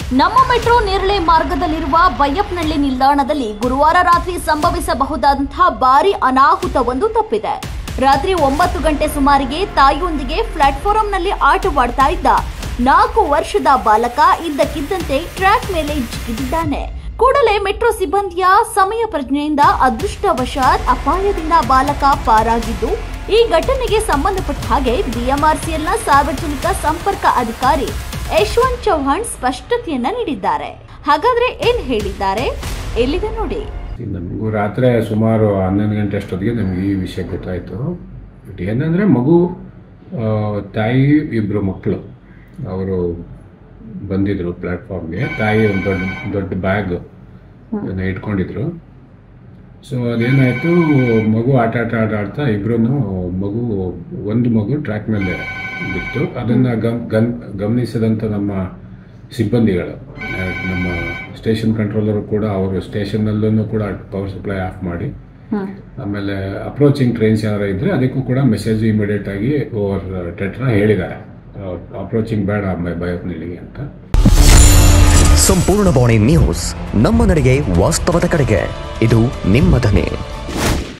ನಮ್ಮ ಮೆಟ್ರೋ ನೇರಳೆ ಮಾರ್ಗದಲ್ಲಿರುವ ಬೈಯಪ್ನಹಳ್ಳಿ ನಿಲ್ದಾಣದಲ್ಲಿ ಗುರುವಾರ ರಾತ್ರಿ ಸಂಭವಿಸಬಹುದಾದಂತಹ ಭಾರಿ ಅನಾಹುತವೊಂದು ತಪ್ಪಿದೆ ರಾತ್ರಿ ಒಂಬತ್ತು ಗಂಟೆ ಸುಮಾರಿಗೆ ತಾಯಿಯೊಂದಿಗೆ ಪ್ಲಾಟ್ಫಾರಂನಲ್ಲಿ ಆಟವಾಡ್ತಾ ಇದ್ದ ನಾಲ್ಕು ವರ್ಷದ ಬಾಲಕ ಇದ್ದಕ್ಕಿದ್ದಂತೆ ಟ್ರ್ಯಾಕ್ ಮೇಲೆ ಜಿಗಿದಿದ್ದಾನೆ ಕೂಡಲೇ ಮೆಟ್ರೋ ಸಿಬ್ಬಂದಿಯ ಸಮಯ ಪ್ರಜ್ಞೆಯಿಂದ ಅದೃಷ್ಟವಶಾತ್ ಅಪಾಯದಿಂದ ಬಾಲಕ ಪಾರಾಗಿದ್ದು ಈ ಘಟನೆಗೆ ಸಂಬಂಧಪಟ್ಟ ಹಾಗೆ ಬಿಎಂಆರ್ಸಿಎಲ್ನ ಸಾರ್ವಜನಿಕ ಸಂಪರ್ಕ ಅಧಿಕಾರಿ ಯಶವಂತ್ ಚೌಹಾಣ್ ಸ್ಪಷ್ಟತೆಯನ್ನ ನೀಡಿದ್ದಾರೆ ಹಾಗಾದ್ರೆ ಏನ್ ಹೇಳಿದ್ದಾರೆ ಎಲ್ಲಿದೆ ನೋಡಿ ನಮಗೂ ರಾತ್ರಿ ಸುಮಾರು ಹನ್ನೊಂದು ಗಂಟೆ ಅಷ್ಟೊತ್ತಿಗೆ ನಮಗೆ ಈ ವಿಷಯ ಗೊತ್ತಾಯಿತು ಬಟ್ ಏನಂದರೆ ಮಗು ಆ, ತಾಯಿ ಇಬ್ಬರು ಮಕ್ಕಳು ಅವರು ಬಂದಿದ್ರು ಪ್ಲ್ಯಾಟ್ಫಾರ್ಮ್ಗೆ ತಾಯಿ ಒಂದು ದೊಡ್ಡ ದೊಡ್ಡ ಬ್ಯಾಗ್ ಇಟ್ಕೊಂಡಿದ್ರು ಸೊ ಅದೇನಾಯಿತು ಮಗು ಆಟ ಆಟ ಆಟ ಆಡ್ತಾ ಇಬ್ರು ಮಗು ಒಂದು ಮಗು ಟ್ರ್ಯಾಕ್ ಮೇಲೆ ಬಿತ್ತು ಅದನ್ನು ಗಮ್ ಗಮ್ ಗಮನಿಸಿದಂಥ ನಮ್ಮ ಸಿಬ್ಬಂದಿಗಳು ಆ, ನಮ್ಮ ಸ್ಟೇಷನ್ ಕಂಟ್ರೋಲರು ಕೂಡ ಅವರು ಸ್ಟೇಷನ್ನಲ್ಲೂ ಕೂಡ ಪವರ್ ಸಪ್ಲೈ ಆಫ್ ಮಾಡಿ ಆಮೇಲೆ ಅಪ್ರೋಚಿಂಗ್ ಟ್ರೈನ್ಸ್ ಯಾರು ಇದ್ರೆ ಅದಕ್ಕೂ ಕೂಡ ಮೆಸೇಜ್ ಇಮಿಡಿಯೇಟ್ ಆಗಿ ಓವರ್ ಟೆಟ್ರಾ ಹೇಳಿದ್ದಾರೆ ಅಪ್ರೋಚಿಂಗ್ ಬೇಡ ಬಯೋಪ್ನಿಲಿಗೆ ಅಂತ ಸಂಪೂರ್ಣ ಬಾಣಿ ನ್ಯೂಸ್ ನಮ್ಮ ನಡೆಗೆ ವಾಸ್ತವದ ಕಡೆಗೆ ಇದು ನಿಮ್ಮ ಧ್ವನಿ